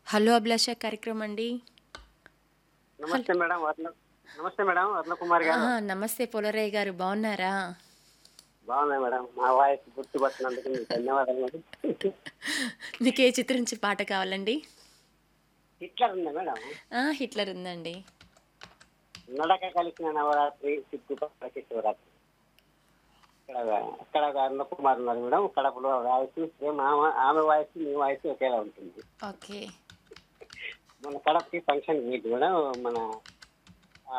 Hello అభిలాష కార్యక్రమం అండి నమస్తే మేడం వర్ణ నమస్తే మేడం వర్ణ కుమార్ గారు ఆహా, నమస్తే పులరయ్య గారు బాగున్నారా బాగున్నాయి మేడం మా వాయిస్ గుర్తుపట్టినందుకు మీకు ధన్యవాదాలు మేడం మీకు ఏ చిత్రం నుంచి పాట కావాలండి హిట్లర్ ఉందా మేడం ఆ, హిట్లర్ ఉందండి నడక కలిసిన నవరాత్రి సిగ్గు పక్కకి శివరాత్రి ఇక్కడ అక్కడ ఒక అరుణ కుమార్ ఉన్నారు మేడం కడపలో వాయిస్ సేమ్ ఆమె ఆమె వాయిస్ మీ వాయిస్ ఒకేలా ఉంటుంది ఓకే మన కడపకి ఫంక్షన్ మీట్ మేడం మన ఆ,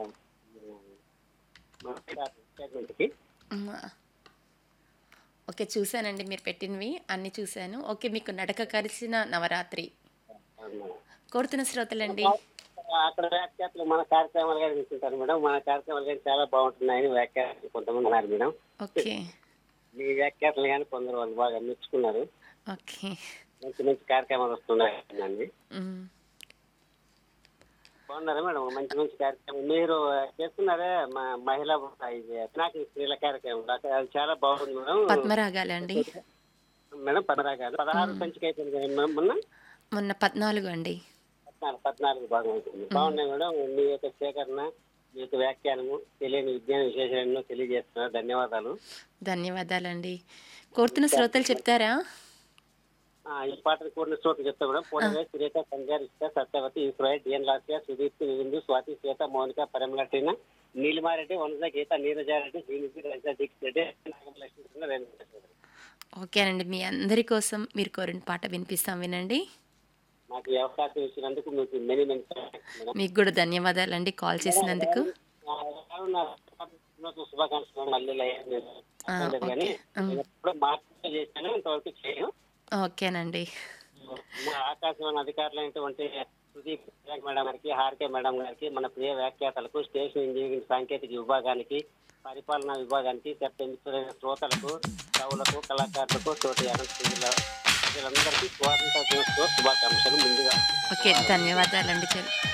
మన స్టేట్మెంట్కి మ్, ఓకే చూశానండి మీరు పెట్టినవి అన్నీ చూశాను ఓకే మీకు నడక కలిసిన నవరాత్రి అవును మేడం. కోరుతున్న శ్రోతలండి అక్కడ వ్యాఖ్యాతలు మన కార్యక్రమాలు కానీ తీసుకుంటారు మేడం మన కార్యక్రమాలు కానీ చాలా బాగుంటున్నాయని వ్యాఖ్యాతలు కొంతమంది ఉన్నారు మేడం ఓకే మీ వ్యాఖ్యాతలు కానీ కొందరు వాళ్ళు బాగా మెచ్చుకున్నారు ఓకే మంచి మంచి కార్యక్రమాలు వస్తున్నాయండి మ్, బాగున్నారా మేడం మంచి మంచి కార్యక్రమం మీరు చేస్తున్నారే మా మహిళా ఇది నాకు స్త్రీల కార్యక్రమం అక్కడ అది చాలా బాగుంది మేడం పద్మరాగాలండి మేడం పదహారు కాదు పదహారు సంచిక అయిపోయింది కదా మేడం మొన్న మొన్న పద్నాలుగు అండి పద్నాలుగు పద్నాలుగు బాగుంటుంది బాగున్నాయి మేడం మీ యొక్క సేకరణ మీ యొక్క వ్యాఖ్యానము తెలియని విజ్ఞాన విశేషాలను తెలియజేస్తున్నారు ధన్యవాదాలు ధన్యవాదాలండి కోరుతున్న శ్రోతలు చెప్తారా ఆ, ఈ పాటను కూడిన శ్రోతలు చెప్తా మేడం పూర్ణమే సురేఖ సంధ్య రిషిత సత్యవతి ఈశ్వరాయ్ డిఎన్ లాస్య సుదీప్తి విందు స్వాతి శ్వేత మౌనిక పరిమళ టీన నీలిమారెడ్డి వనజ గీత నీరజారెడ్డి శ్రీనిధి రజా దీక్ష రెడ్డి నాగమలక్ష్మి కృష్ణ, రేణుకా చౌదరి. ఓకేనండి మీ అందరి కోసం మీరు కోరిన పాట వినిపిస్తాం వినండి నాకు ఈ అవకాశం ఇచ్చినందుకు మీకు మెనీ మెనీ మేడం మీకు కూడా ధన్యవాదాలండి కాల్ చేసినందుకు ఆ, రానున్న పుట్టినరోజు శుభాకాంక్షలు మేడం. మళ్ళీ లైవ్ నేను ఆ, అక్కర్లేదు కానీ ఓకే. నేను ఎప్పుడో మార్పు చేశాను ఇంతవరకు చేయను ఓకేనండి మా ఆకాశవాణి అధికారులు అయినటువంటి సుదీప్ వినాయక్ మేడం గారికి హార్కే మేడం గారికి మన ప్రియ వ్యాఖ్యాతలకు స్టేషన్ ఇంజనీరింగ్ సాంకేతిక విభాగానికి పరిపాలనా విభాగానికి చెప్పించిన శ్రోతలకు కవులకు కళాకారులకు తోటి అనంత వీళ్ళందరికీ స్వాతంత్ర దినోత్సవ శుభాకాంక్షలు ముందుగా ఓకే ధన్యవాదాలండి చెల్